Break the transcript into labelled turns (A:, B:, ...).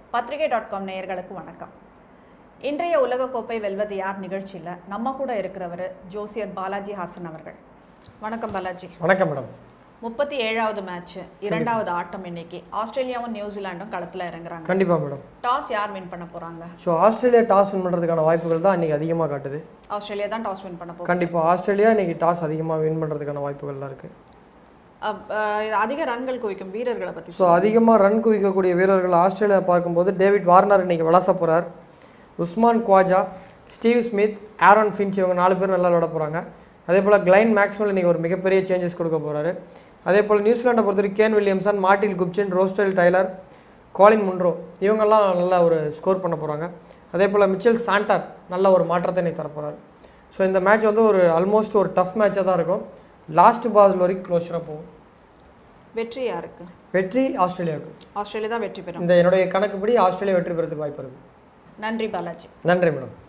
A: பத்திரிகை dot com நேயர்களுக்கு வணக்கம் இன்றைய உலகக்கோப்பை வெல்வது யார் நிகழ்ச்சியில் நம்ம கூட இருக்கிறவர் ஜோசியர் பாலாஜி ஹாசன் அவர்கள் வணக்கம் பாலாஜி
B: வணக்கம் மேடம்
A: முப்பத்தி ஏழாவது மேட்ச் இரண்டாவது ஆட்டம் இன்னைக்கு ஆஸ்திரேலியாவும் நியூசிலாண்டும் களத்தில் இறங்குறாங்க
B: கண்டிப்பாக மேடம்
A: டாஸ் யார் வின் பண்ண போறாங்க
B: ஸோ ஆஸ்திரேலியா டாஸ் வின் பண்ணுறதுக்கான வாய்ப்புகள் தான் இன்றைக்கி அதிகமாக காட்டுது
A: ஆஸ்திரேலியா தான் டாஸ் வின் பண்ண போறாங்க
B: கண்டிப்பாக ஆஸ்திரேலியா இன்றைக்கி டாஸ் அதிகமாக வின் பண்ணுறதுக்கான வாய்ப்புகள்லாம் இருக்குது
A: அப்- அஹ் இது அதிக ரன்கள் குவிக்கும் வீரர்களை பத்தி
B: ஸோ அதிகமாக ரன் குவிக்கக்கூடிய வீரர்கள் ஆஸ்திரேலியா பார்க்கும்போது டேவிட் வார்னர் இன்னைக்கு விளாச போகிறார் Usman Khawaja Steve Smith Aaron Finch இவங்க நாலு பேர் நல்லா விளாட போகிறாங்க அதே போல் கிளைன் மேக்ஸ்வெல் இன்னைக்கு ஒரு மிகப்பெரிய சேஞ்சஸ் கொடுக்க போகிறாரு அதே போல் நியூசிலாண்டை பொறுத்தவரைக்கும் Kane Williamson Martin Guptill Ross Taylor Colin Munro இவங்கெல்லாம் நல்லா ஒரு ஸ்கோர் பண்ண போகிறாங்க அதே போல் மிச்சல் சாண்டார் நல்ல ஒரு மாற்றத்தை இன்னைக்கு தர போகிறாரு ஸோ இந்த மேட்ச் வந்து ஒரு ஆல்மோஸ்ட் ஒரு டஃப் மேட்சாக தான் இருக்கும் லாஸ்ட் பால் வரைக்கும் க்ளோஸராக போகும்
A: வெற்றி யாருக்கு
B: வெற்றி ஆஸ்திரேலியாவுக்கு
A: ஆஸ்திரேலியா தான் வெற்றி பெறும்
B: இந்த என்னுடைய கணக்குப்படி ஆஸ்திரேலியா வெற்றி பெறதுக்கு வாய்ப்பு இருக்குது
A: நன்றி பாலாஜி
B: நன்றி மேடம்